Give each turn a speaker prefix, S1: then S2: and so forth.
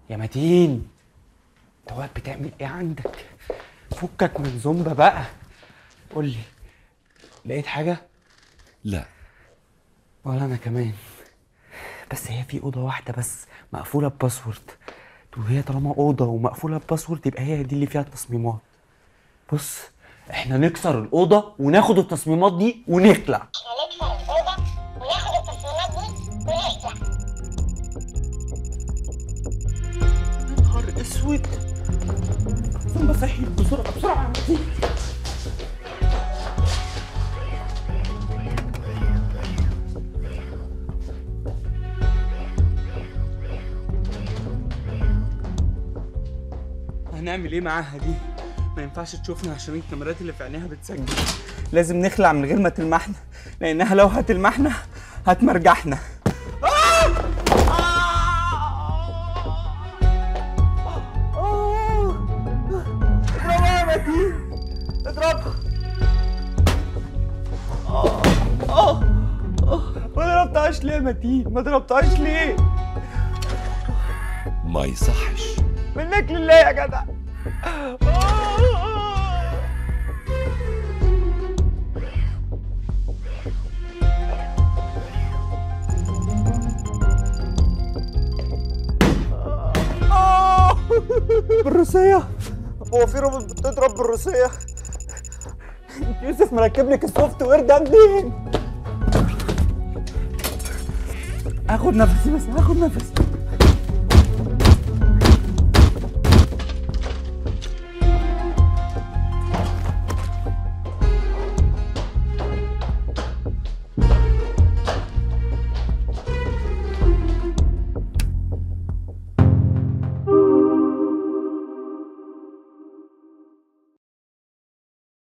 S1: يا متين انت واقف بتعمل ايه عندك فكك من زومبا بقى قول لي لقيت حاجه
S2: لا
S1: ولا انا كمان بس هي في اوضه واحده بس مقفوله بباسورد وهي طالما اوضه ومقفوله بباسورد يبقى هي دي اللي فيها التصميمات بص احنا نكسر الاوضه وناخد التصميمات دي ونخلع
S3: احنا نكسر الأوضة وناخد التصميمات دي ونخلع
S1: يا نهار اسود زومبا صحي بسرعه بسرعه يا متين هنعمل ايه معاها دي ما ينفعش تشوفنا عشان الكاميرات اللي في عينيها بتسجل لازم نخلع من غير ما تلمحنا لانها لو هتلمحنا هتمرجحنا اضربها يا متين اضربها آه، آه، آه. ما ضربتهاش ليه يا متين ما ضربتهاش ليه
S2: ما يصحش
S1: منك لله يا جدع آه. آه. بالروسية هو في روبوت بتضرب بالروسية يوسف مركب لك السوفت وير ده منين؟ هاخد نفسي بس هاخد نفسي